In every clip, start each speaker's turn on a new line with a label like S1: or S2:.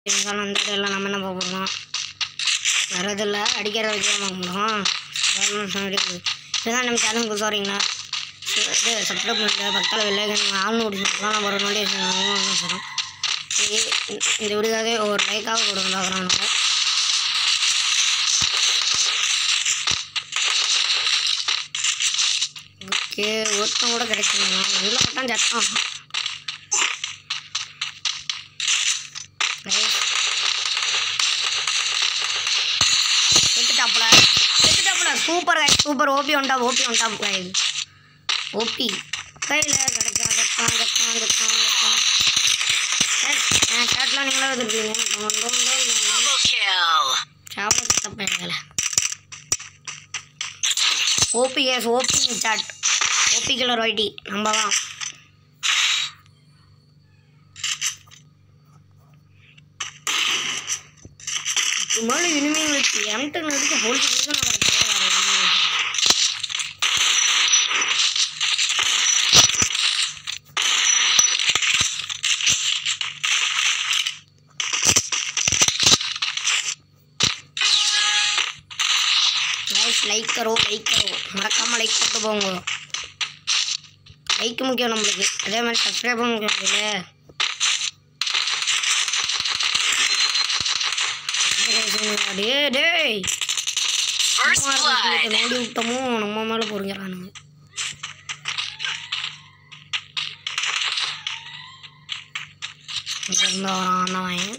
S1: இருந்தாலும் அந்த எல்லாம் நம்ம என்ன பார்க்க போகிறோம் வரதில்ல அடிக்கிறத வச்சு தான் பார்க்க முடியும் இதுதான் நம்ம சேனல் புதுசாக வரீங்களா இது சப்ஸ்கிரைப் பண்ணுங்க பக்கத்தில் வெள்ளைக்கன் ஆள் நோட்டிஃபிகேஷன் நம்ம ஒரு நோட்டிஃபிகேஷன் சொல்கிறோம் இந்த வீடியோவே ஒரு லைக்காக கொடுங்க பார்க்குறாங்க ஓகே ஒருத்தன் கூட கிடைக்குங்க நல்ல மட்டும் சட்டம் செத்துட்டாப்புல செத்துட்டாப்புல சூப்பர் கை சூப்பர் ஓபி ஒன்டா ஓபி ஒன்டா கை ஓபி கையில் கிடைச்சா கட்டான் கட்டான் கட்டான் கட்டான் என் ஷர்ட்லாம் நீங்களே வந்துருக்கீங்க
S2: Double kill.
S1: சாப்பிட கட்டப்பையங்கள ஓபி எஸ் ஓபி சாட் ஓபி கிலர் ஒய்டி நம்ம தான் மேலே இனிமேல் வச்சு எம்ட்டு நடிக்க போலீஸ் நான் வர தவிர வேறு எதுவுமே இல்லை. गाइस லைக் करो லைக் करो மறக்காம லைக் போட்டு போங்க லைக் முக்கியம் நம்மளுக்கு அதே மாதிரி சப்ஸ்கிரைபும் முக்கியம் இல்லை டேய் டேய்
S2: First
S1: சும்மா
S2: blood.
S1: இருக்கிறதுக்கு நோண்டி விட்டோமோ நம்ம மேலே பொறுங்கிறானுங்க இங்க இருந்து வரான் அண்ணன்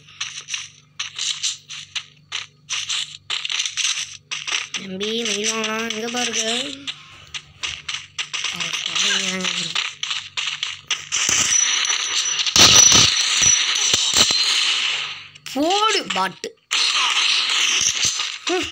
S1: நம்பி மெயில் வாங்கலாம் எங்கே பாருங்க அட குழந்தைங்க. போடு பாட்டு ஹம்.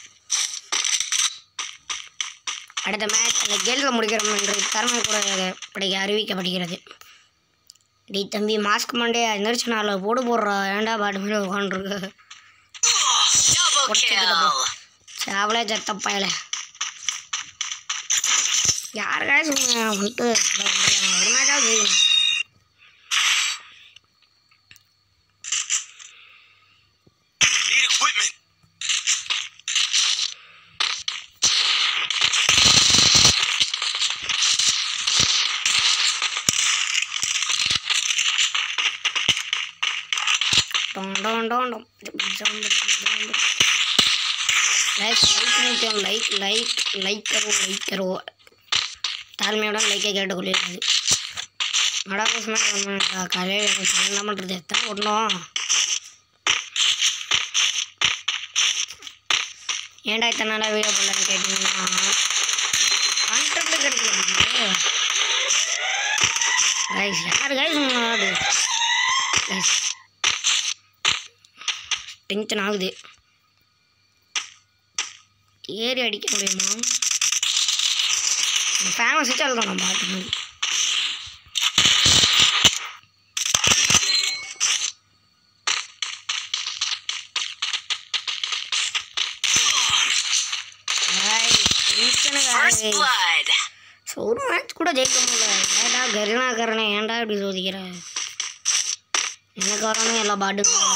S1: அடுத்த மேட்ச் அந்த கேள்வி முடிக்கிறோம் என்று திறமை கூட படிக்க அறிவிக்கப்படுகிறது டேய் தம்பி மாஸ்க் மண்டே எந்திரிச்சு நாளில் போடு போடுறா ஏன்டா பாட்டு மேலே உட்காந்துருக்கு
S2: Double
S1: What's it
S2: kill.
S1: about? சாவலே சத்தப்பாயில யாருக்காக சொல்லுங்க வந்துட்டு இவ்வளவு பண்றாங்க. ஒரு மேட்சாவது ஜெயிக்கணும்
S2: Need equipment.
S1: டொன் டொன் டொன் டொன். லைக் லைக் முக்கியம் லைக் லைக் லைக் கரோ லைக் கரோ தாழ்மையுடன் லைக்கை கேட்டுக்கொள்கிறது மடாகோசமாக காலையில் எனக்கு என்ன பண்ணுறது எத்தனை ஒன்றும் ஏன்டா இத்தனை நாளாக வீடியோ போடலான்னு கேட்டிங்கன்னா கண்டென்ட் கிடைக்கல கைஸ் யார் கைஸ் முன்னாடி கைஸ் டென்ஷன் ஆகுது ஏறி அடிக்க முடியுமா ஃபேமஸ் வச்சு அழுதான் நம்ம பாட்டு மாதிரி
S2: First blood.
S1: ஸோ ஒரு மேட்ச் கூட ஜெயிக்க முடியல ஏன்டா கருணாகரனே ஏன்டா இப்படி சோதிக்கிற எனக்கு வரணும் எல்லா பாட்டுக்கும்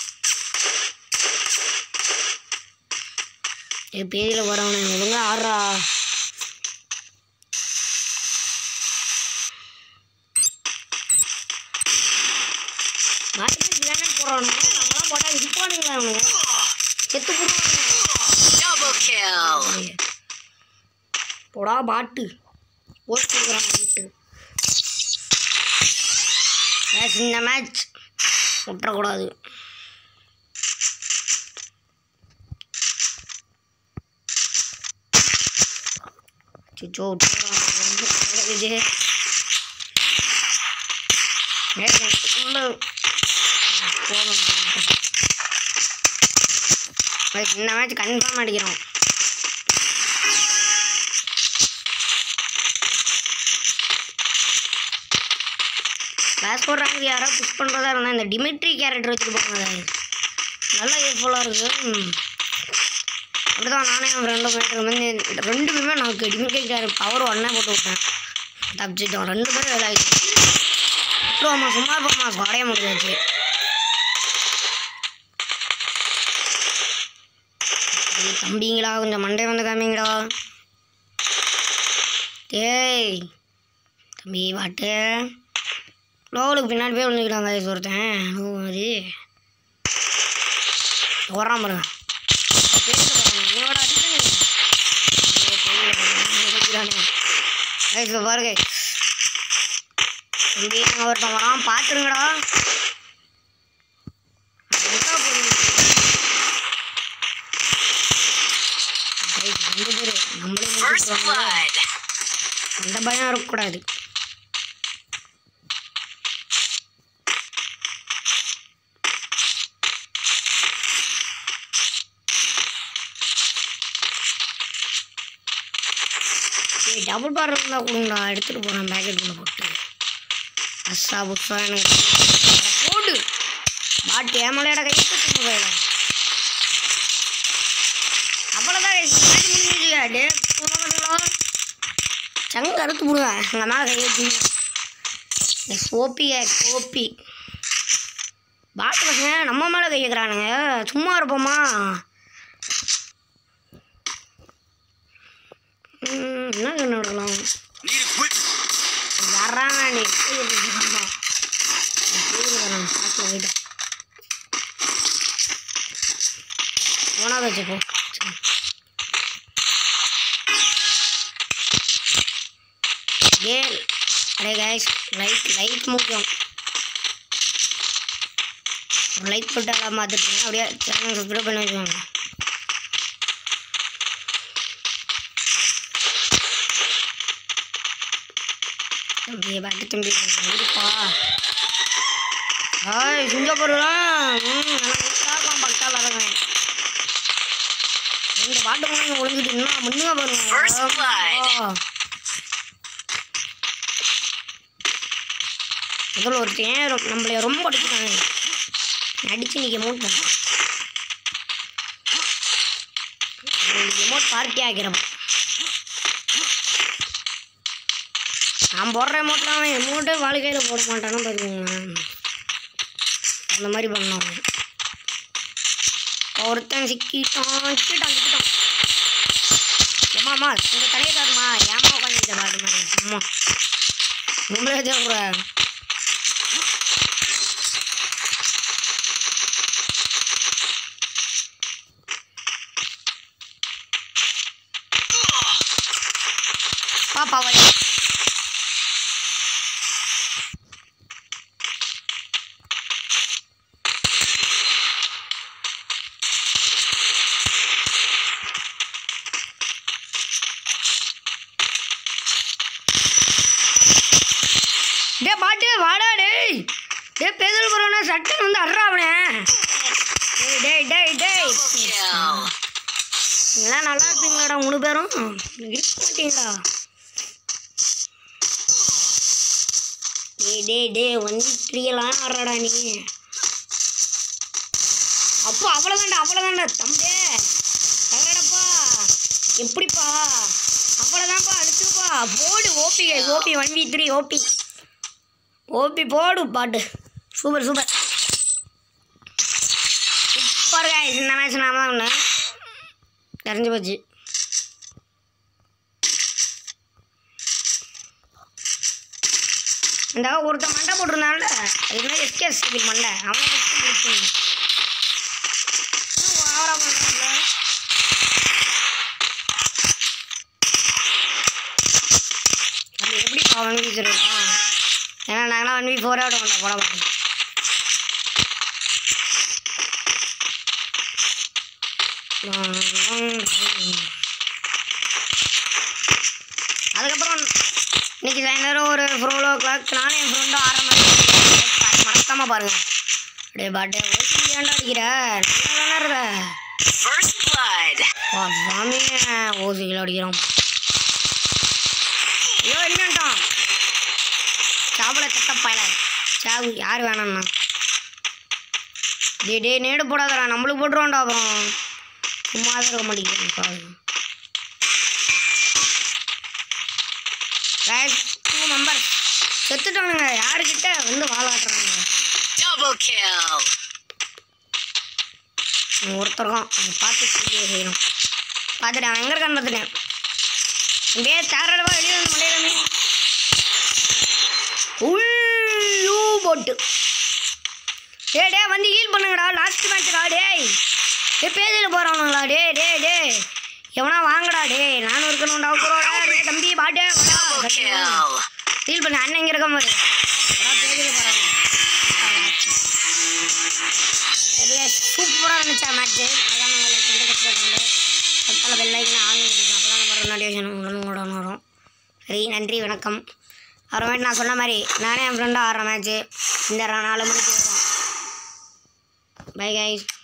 S1: என் பேதியில் வரவனே ஒழுங்கா ஆடுறா மாட்டு தானே போடுறானுங்க நம்மளாம் போட்டால் இருப்பானுங்களா அவனுங்க செத்து போடுவானுங்க
S2: Double kill.
S1: போடா பாட்டு போஸ்ட் கொடுக்குறான் வீட்டு மேட்ச் இந்த மேட்ச் விட்டுறக்கூடாது சிச்சோ விட்டுறான் இது மேட்ச் எனக்குள்ள போதும் Guys, இந்த மேட்ச் கன்ஃபார்ம் அடிக்கிறோம் கிளாஸ் போடுறாங்க யாரோ புஷ் பண்ணுறதா இருந்தால் இந்த டிமிட்ரி கேரக்டர் வச்சுட்டு போங்க guys. நல்ல யூஸ்ஃபுல்லாக இருக்குது அப்படிதான் நானே என் ஃப்ரெண்டும் போயிட்டு வந்து ரெண்டு பேருமே நமக்கு டிமிட்ரி கேரக்டர் பவர் ஒன்றே போட்டு விட்டேன் தப்பிச்சிட்டோம் ரெண்டு பேரும் வேலை ஆகிடுச்சு அப்புறம் சும்மா இருப்போம்மா குறைய முடிஞ்சாச்சு ஏய் தம்பிங்களா கொஞ்சம் மண்டை வந்து காமிங்கடா டேய் தம்பி வாட்டு லோவலுக்கு பின்னாடி போய் விழுந்துக்கிறாங்க guys ஒருத்தன் லோ மாதிரி வரான் பாருங்க பேசிட்டு பாருங்க என்னோட அடிக்கணும் பாருங்க தம்பி அங்கே ஒருத்தன் வரான் பார்த்துருங்கடா எங்கடா போறீங்க? guys, ரெண்டு பேரு நம்மளே
S2: First
S1: முடிச்சுருவாங்க
S2: blood.
S1: அந்த பயம் இருக்கக்கூடாது ஏய் டபுள் பார் இருந்தால் கொடுங்கடா எடுத்துகிட்டு போகிறேன் பேக்கெட்டுக்குள்ளே போட்டு அஸ்ஸா புஸ்ஸா எனக்கு அட போடு பாட்டு ஏமலையோட கையை போயிடலாம் அவ்வளோதான் மேட்ச் முடிஞ்சிச்சு டே சும்மா சங்க அறுத்து போடுவேன் எங்கள் மேலே கை வச்சுங்க இந்த சோப்பி கோப்பி பாட்டு பசங்க நம்ம மேலே கை வைக்கிறானுங்க சும்மா இருப்போமா ம், என்ன கண்ணு விடலாம்
S2: Need equipment.
S1: வர்றாங்க நீ கை வச்சுக்கோமா சாக்கில் போயிட்டேன் போனா வச்சுப்போ கேல் அடே கைஸ் லைட் லைட் முக்கியம் லைட் போட்டு எல்லாம் பார்த்துட்டீங்க அப்படியே சேனல் சப்ஸ்கிரைப் பண்ணி வச்சுக்கோங்க தம்பி பாட்டு தம்பி இருப்பா ஆய் சிங்கப்பூர்லாம் ம் நல்லா நிற்காக்கலாம் பக்கத்தால் இறங்குவேன் ரெண்டு பாட்டு மூணு ஒழுங்கிட்டு இன்னும் முன்னுங்க
S2: First blood.
S1: பாருங்க முதல்ல ஒருத்தன் ரொ- நம்மளைய ரொம்ப அடிச்சுட்டாங்க அடிச்சு இன்னைக்கு எமௌண்ட் பண்ணுறோம் எமௌண்ட் பார்ட்டி ஆக்கிறோம் நான் போடுற எமௌண்ட்லாம் அவன் எமௌண்ட்டே வாழ்க்கையில் போட மாட்டானு பார்த்துக்கோங்க அந்த மாதிரி பண்ணோம் ஒருத்தன் சிக்கிட்டான் சிக்கிட்டான் சிக்கிட்டான் ஏமாம்மா இந்த தலையை தாருமா ஏமா உட்காந்துக்கிட்ட பாட்டு மாதிரி அம்மா நம்மளே தேவை பாப்பா வரை டே பாட்டு வாடா டேய் டே பேதல் போறவன சட்டன் வந்து அட்றா அவனே டேய் டேய் டேய் டேய்
S2: Kill.
S1: எல்லாம் நல்லா இருப்பீங்களாடா மூணு பேரும் இருக்க மாட்டீங்களா டேய் டேய் டேய் வந்து த்ரீயெல்லாம் ஆடுறாடா நீ அப்போ அவ்வளோதான்டா அவ்வளோதான்டா தம்பே தகரடப்பா எப்படிப்பா அவ்வளோதான்ப்பா அடிச்சுப்பா போடு OP OP one V three OP OP போடு பாட்டு சூப்பர் சூப்பர் சூப்பர் காய் இந்த மேட்ச் நாம தான் ஒன்று தெரிஞ்சு போச்சு இந்த ஒருத்தன் மண்டை போட்டிருந்தான்ல அதுக்கு எஸ்கேஎஸ் மண்டை அவனை ஃபஸ்ட்டு முடிச்சு ஓவரா பண்ணுறான்ல அது எப்படி ஒன் வி சொல்லிடலாம் ஏன்னா நாங்களாம் ஒன் வி ஃபோரே விட மாட்டோம் போட மாட்டோம் அதுக்கப்புறம் இன்னைக்கு சாயந்தரம் ஒரு ஃபோர் ஓ கிளாக் நானும் என் ஃப்ரெண்டும் ஆறு மணி மறக்காம பாருங்க அப்படியே பாட்டு ஓசி ஏன்டா அடிக்கிற நல்லா தானே இருக்க
S2: First blood.
S1: வா சாமி ஓசிகள் அடிக்கிறோம் ஐயோ என்னட்டான் சாப்பிட தட்ட பயல சாவு யார் வேணாம்ண்ணா டே டே நேடு போடாதடா நம்மளுக்கு போட்டுருவோம்டா அப்புறம் சும்மா தான் இருக்க மாட்டேங்கிறேன் டூ மெம்பர் செத்துட்டானுங்க யாருக்கிட்ட வந்து வாழாட்டுறாங்க
S2: Double kill.
S1: ஒருத்தருக்கும் அதை பார்த்து செய்ய செய்யணும் பார்த்துட்டேன் அவன் எங்கே இருக்கான்னு பார்த்துட்டேன் அப்படியே தேரடவா வெளியே வந்து மலையில மீன் உள்ளூ போட்டு டேய் டேய் வந்து ஹீல் பண்ணுங்கடா லாஸ்ட் மேட்ச்டா டேய் டே பேஜில் போகிறானுங்களா டே டே டே எவனா வாங்கடா டேய் நானும் இருக்கணும்டா குரோடா டேய் தம்பி பாட்டே
S2: Double kill.
S1: ஹீல் பண்ணு அண்ணன் இங்கே இருக்க மாதிரி பேஜில் போகிறாங்க சூப்பராக இருந்துச்சா மேட்ச்சு அதான் நாங்கள் லைக் பண்ணிட்டு கஷ்டப்பட்டு பக்கத்தில் பெல்லைக்கன் ஆன் பண்ணிக்கணும் அப்போ தான் நம்ம நோட்டிஃபிகேஷன் உடனுக்குடன் வரும் சரி நன்றி வணக்கம் அப்புறமேட்டு நான் சொன்ன மாதிரி நானே என் ஃப்ரெண்டாக ஆடுற மேட்ச்சு இந்த நாலு மணிக்கு வரும் பை கைஸ்